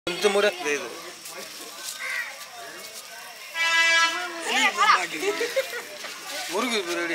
இந்த முறை இது இது. முருகு இது ரெடி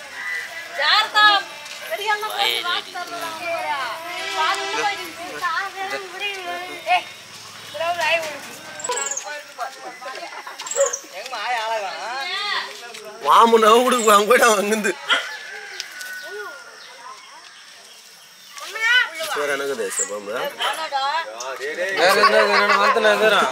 மாமு நவ கொடுக்கு அங்க போயிட்டு அவன் அங்கிருந்து சரி எனக்கு தேச பாம்பு வேற என்ன என்ன மரத்துல இருக்கிறான்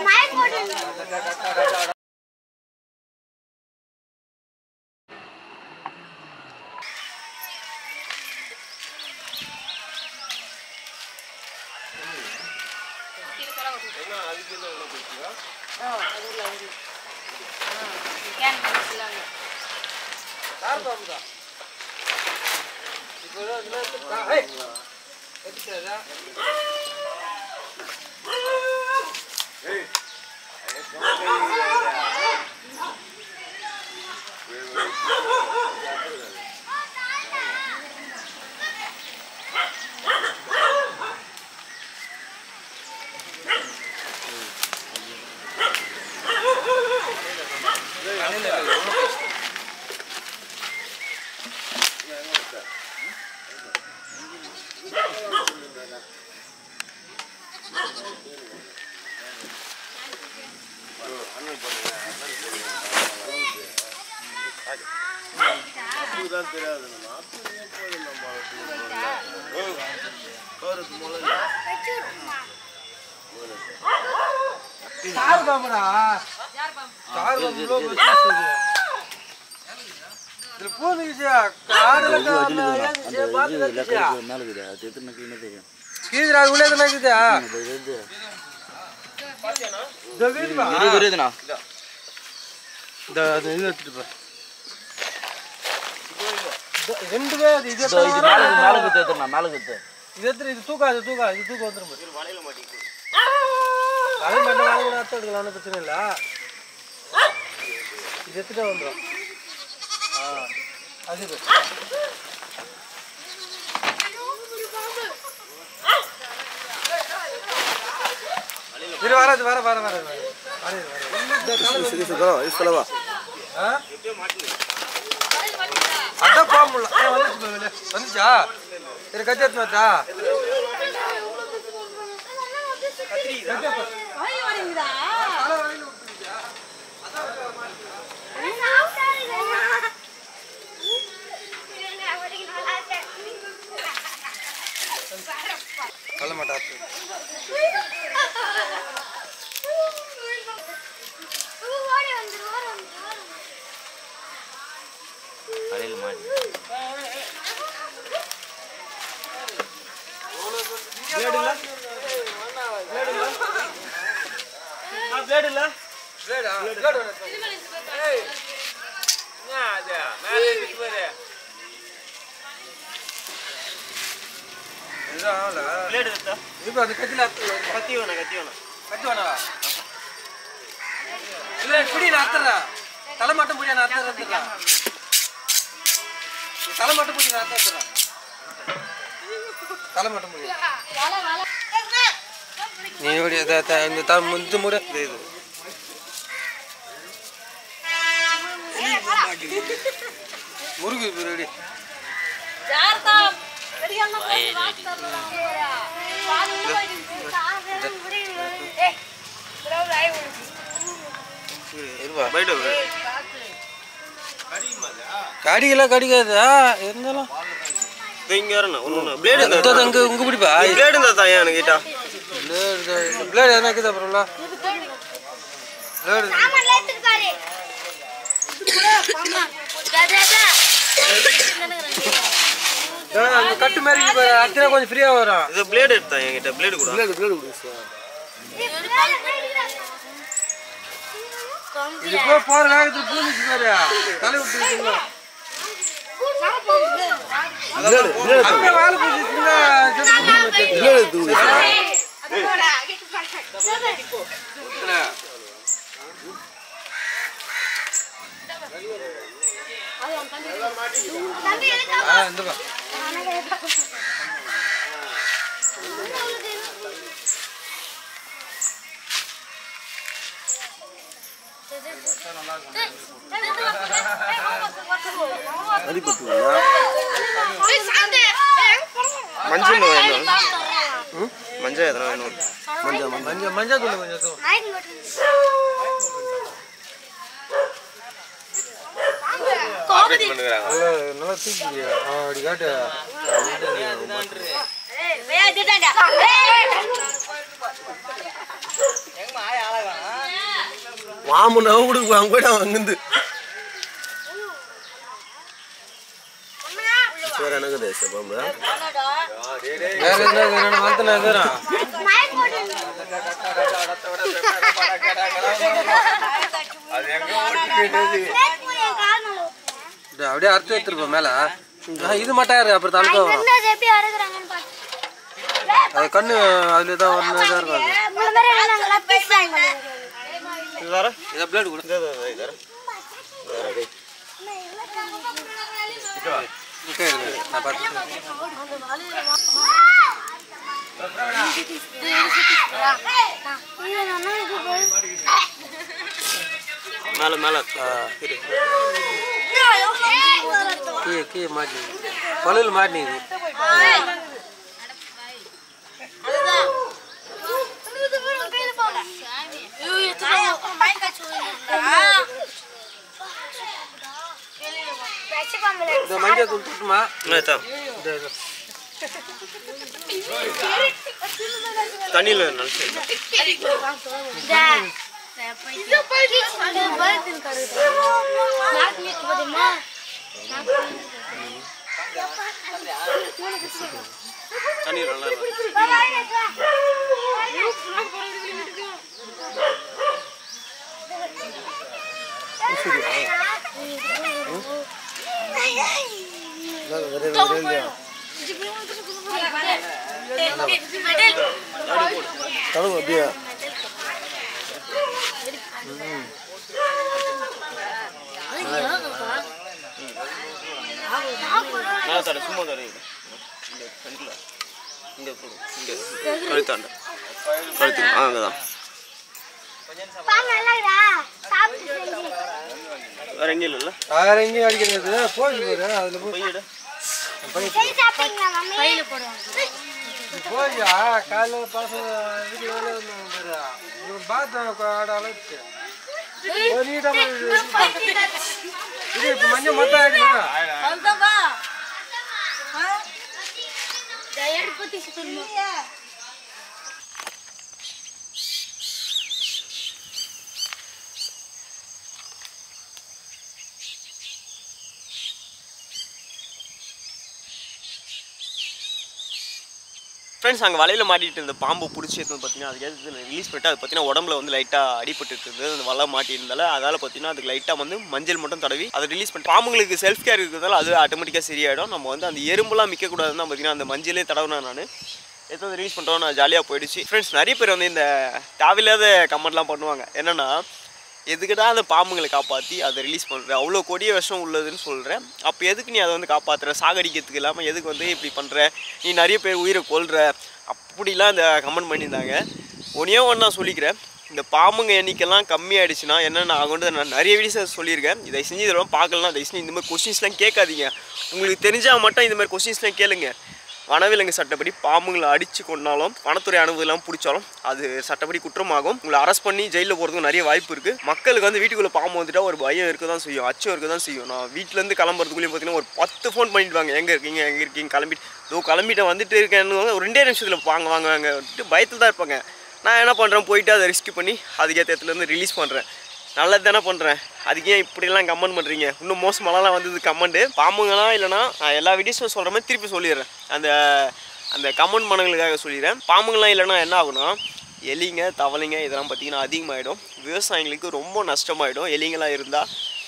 சார் பாம்புடா சார் பாம்பு இவ்வளோ பெருசா இருக்குது. இதுல பூந்துக்கிச்சியா காடுல காடுல பார்த்து கத்துச்சியா கீதுடா அது உள்ளே தானே இருக்குதா இதோ இருக்குதுப்பா. இந்த அது இது எடுத்துட்டு போ இதோ ரெண்டுமே அது இது எத்தனை வரும்? இது எத்தனை இது தூக்கா இது தூக்கா இது தூக்கம் வந்துடும் வலையில மாட்டிக்கு வலையில மாட்டா வலையில அர்த்தம் எடுக்கலாம் ஒன்றும் பிரச்சனை இல்லை இது எடுத்துட்டே வந்துடும் ஆ அது இது. இரு வராது வர வர வர வர ஆ? அதான் போக முடியல ஏன் வந்துச்சு பாரு வெளியே. வந்துச்சா இரு கத்தி எடுத்து வரட்டா சொல்ல மாட்டா பிளேடா பிளேடு வேணும் இதுதான் ஆளா? இப்ப அந்த கத்தியில அறுத்து- கத்தி வேணாவா? இல்ல, பிடி, நான் அறுத்துறேன். தலை மட்டும் பிடி, நான் அறுத்து அறுத்துறேன். நீ தலை மட்டும் பிடி, நான் அறுத்து அறுத்துறேன். தலை மட்டும் பிடி. நீ இப்படி இத- த- இந்த த- இந்த முறை இது இது. முருகு இது ரெடி இருப்பா கடிக்கெல்லாம் கடிக்காதா இருந்தாலும் பிளேடு இந்த அங்க உங்க பிடிப்பா பிளேடு இருந்தா தான் எனக்கு கிட்டா பிளேடு பிளேடு எதனா இருக்குது அப்புறம்ல பிளேடு அந்த கட்டு மாதிரி இருக்கு பாரு, அத்தனை கொஞ்சம் ஃப்ரீயா வரும் இது பிளேடு எடுத்தா என்கிட்ட பிளேடு கூட பிளேடு பிளேடு கொடு சார் இது போ போற வேகத்துல பூந்துச்சு பாரு தலை விட்டு வச்சுக்கலாம். அப்படியே வாழை பூச்சிச்சுன்னா செத்து போகும். ஆ இந்த பா மஞ்சள் வேணும் மஞ்சள் எதனா வேணும் மஞ்சள் மஞ்சள் மஞ்சள் தூள் கொஞ்சம் தூள் நல்லா நல்லா தூக்கி ஆ, அப்படி காட்டு மாமு நவ கொடுக்கு அங்க போயிட்டு அவன் அங்கிருந்து சரி எனக்கு தேச பாம்பு வேற என்ன வேணும் மரத்தில் எதுறோம் அப்படியே அறுத்து எடுத்துருப்போம் மேல ஆ, இது மட்டும் இருக்கு அப்புறம் தழுக்க வரும் எப்படி அறுக்குறாங்கன்னு பாத்து அது கண்ணு அதுல தான் ஒன்று தான் இருக்கும் அது இந்த மாதிரி நாங்களா பீஸ் வாங்கி இது வேற இதை பிளேடு கூட இது இது இது வேற ஓகே நான் பார்த்து மேல மேல இரு. கீழே கீழே மாட்டினது பல்லில் மாட்டினது இந்த மஞ்சள் தூள் துட்டுமா என்ன தான் இந்த இது. தண்ணியில் நினச்சி தண்ணி நல்லா இருக்கும். தழுவு அப்படியே நல்லா தர சும்மா தர இங்கே ஃப்ரண்ட்டில் இங்கே போடு இங்கே கழுத்தாண்ட கழுத்து ஆ அங்கே தான் வேற எங்கேயும் இல்லைல்ல வேற எங்கேயும் அடிக்கிறது போயிட்டு பாரு அதுல போய் போயிடு போய்யா காலைல பசங்க வீட்டுல வேலை இருந்தாங்க பாரு பாத்ரூம் ஆட அளவுக்கு ஒரு நீட்டமா இருக்கு. இது இப்ப மஞ்சள் மொத்தம் ஆயிடுமா ஃப்ரெண்ட்ஸ் அங்கே வலையில் மாட்டிட்டு இருந்த பாம்பு பிடிச்சி எடுத்து பார்த்தீங்கன்னா அதுக்கு ரிலீஸ் பண்ணிட்டு அது பார்த்தீங்கன்னா உடம்புல வந்து லைட்டாக அடிபட்டு இருந்தது அந்த வலை மாட்டியிருந்தால அதால் பார்த்தீங்கன்னா அதுக்கு லைட்டாக வந்து மஞ்சள் மட்டும் தடவி அதை ரிலீஸ் பண்ணி பாம்புங்களுக்கு செல்ஃப் கேர் இருக்கிறதால அது ஆட்டோமேட்டிக்காக சரியாயிடும் நம்ம வந்து அந்த எறும்புலாம் மிக்கக்கூடாதுன்னு பார்த்தீங்கன்னா அந்த மஞ்சளே தடவுனா நான் எதாவது ரிலீஸ் பண்ணுறோம் நான் ஜாலியாக போயிடுச்சு ஃப்ரெண்ட்ஸ் நிறைய பேர் வந்து இந்த தேவையில்லாத கமெண்ட்லாம் பண்ணுவாங்க என்னென்னா எதுக்குடா அந்த பாம்புங்களை காப்பாற்றி அதை ரிலீஸ் பண்ணுற அவ்வளோ கொடிய விஷம் உள்ளதுன்னு சொல்கிறேன் அப்போ எதுக்கு நீ அதை வந்து காப்பாற்றுற சாகடிக்கிறதுக்கு இல்லாமல் எதுக்கு வந்து இப்படி பண்ணுற நீ நிறைய பேர் உயிரை கொல்ற அப்படிலாம் இந்த கமெண்ட் பண்ணியிருந்தாங்க ஒன்றே ஒன்று நான் சொல்லிக்கிறேன் இந்த பாம்புங்க எண்ணிக்கைலாம் கம்மியாயிடுச்சுன்னா என்னென்ன ஆகும்னு நான் நிறைய வீடியோஸ் சொல்லியிருக்கேன் இதை செஞ்சு இதெல்லாம் பார்க்கலாம் தயவு செஞ்சு இந்த மாதிரி கொஸ்டின்ஸ்லாம் கேட்காதீங்க உங்களுக்கு தெரிஞ்சால் மட்டும் இந்த மாதிரி கொஸ்டின்ஸ்லாம் கேளுங்க வனவிலங்கு சட்டப்படி பாம்புங்களை அடித்து கொண்டாலும் வனத்துறை அனுமதியெல்லாம் பிடிச்சாலும் அது சட்டப்படி குற்றமாகும் உங்களை அரெஸ்ட் பண்ணி ஜெயிலில் போகிறதுக்கு நிறைய வாய்ப்பு இருக்குது மக்களுக்கு வந்து வீட்டுக்குள்ளே பாம்பு வந்துட்டா ஒரு பயம் இருக்க தான் செய்யும் அச்சம் இருக்க தான் செய்யும் நான் வீட்டிலேருந்து கிளம்புறதுக்குள்ளேயும் பார்த்தீங்கன்னா ஒரு பத்து ஃபோன் பண்ணிடுவாங்க எங்கே இருக்கீங்க எங்கே இருக்கீங்க கிளம்பிட்டு இதோ கிளம்பிட்டு வந்துட்டு இருக்கேன்னு ஒரு ரெண்டே நிமிஷத்தில் வாங்க வாங்க வாங்க பயத்தில் தான் இருப்பாங்க நான் என்ன பண்ணுறேன் போயிட்டு அதை ரிஸ்க் பண்ணி அதுக்கேற்ற இடத்துலேருந்து ரிலீஸ் பண்ணுறேன் நல்லது தானே பண்ணுறேன் அதுக்கு ஏன் இப்படிலாம் கமெண்ட் பண்ணுறீங்க இன்னும் மோசமாலாம் வந்தது கமெண்ட்டு பாம்புங்களாம் இல்லைனா நான் எல்லா வீடியோஸும் சொல்கிற மாதிரி திருப்பி சொல்லிடுறேன் அந்த அந்த கமெண்ட் பண்ணவங்களுக்காக சொல்லிடுறேன் பாம்புங்களாம் இல்லைனா என்ன ஆகும்னா எலிங்க தவளைங்க இதெல்லாம் பார்த்தீங்கன்னா அதிகமாகிடும் விவசாயிங்களுக்கு ரொம்ப நஷ்டமாயிடும் எலிங்களாம் இருந்தால்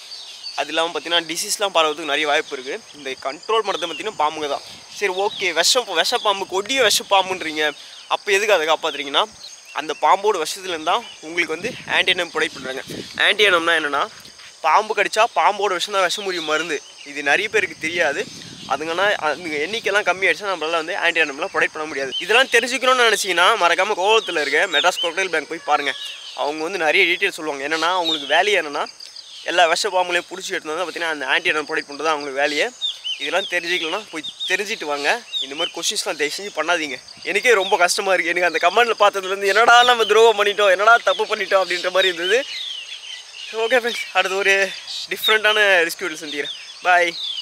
அது இல்லாமல் பார்த்தீங்கன்னா டிசீஸ்லாம் பரவதுக்கு நிறைய வாய்ப்பு இருக்குது இந்த கண்ட்ரோல் பண்ணுறது பார்த்தீங்கன்னா பாம்புங்க தான் சரி ஓகே விஷம் விஷப்பாம்பு கொடிய விஷப்பாம்புன்றீங்க அப்போ எதுக்கு அதை காப்பாற்றுறீங்கன்னா அந்த பாம்போட விஷத்துலேருந்து தான் உங்களுக்கு வந்து ஆன்டினம் ப்ரொடைட் பண்ணுறாங்க ஆன்டினம்னா என்னென்னா பாம்பு கடிச்சா பாம்போட விஷம் தான் விஷமுறி மருந்து இது நிறைய பேருக்கு தெரியாது அதுங்கன்னா அதுங்க எண்ணிக்கைலாம் கம்மியாயிடுச்சா நம்மளால வந்து ஆன்டினம்லாம் ப்ரொடைட் பண்ண முடியாது இதெல்லாம் தெரிஞ்சுக்கணும்னு நினச்சிங்கன்னா மறக்காமல் கோவத்தில் இருக்க மெட்ராஸ் கோக்டைல் பேங்க் போய் பாருங்கள் அவங்க வந்து நிறைய டீட்டெயில் சொல்லுவாங்க என்னென்னா அவங்களுக்கு வேலையே என்னென்னா எல்லா விஷ பாம்புலையும் பிடிச்சி எடுத்து வந்து பார்த்தீங்கன்னா அந்த ஆன்டி அடன் ப்ரொடக்ட் பண்ணுறது அவங்களுக்கு வேலையே இதெல்லாம் தெரிஞ்சுக்கலன்னா போய் தெரிஞ்சுட்டு வாங்க இந்த மாதிரி கொஷின்ஸ்லாம் தயவு செஞ்சு பண்ணாதீங்க எனக்கே ரொம்ப கஷ்டமாக இருக்குது எனக்கு அந்த கமெண்ட்டில் பார்த்ததுலேருந்து என்னடா நம்ம துரோகம் பண்ணிட்டோம் என்னடா தப்பு பண்ணிட்டோம் அப்படின்ற மாதிரி இருந்தது ஓகே ஃப்ரெண்ட்ஸ் அடுத்து ஒரு டிஃப்ரெண்ட்டான ரெஸ்கியூவில் சந்திக்கிறேன் பாய்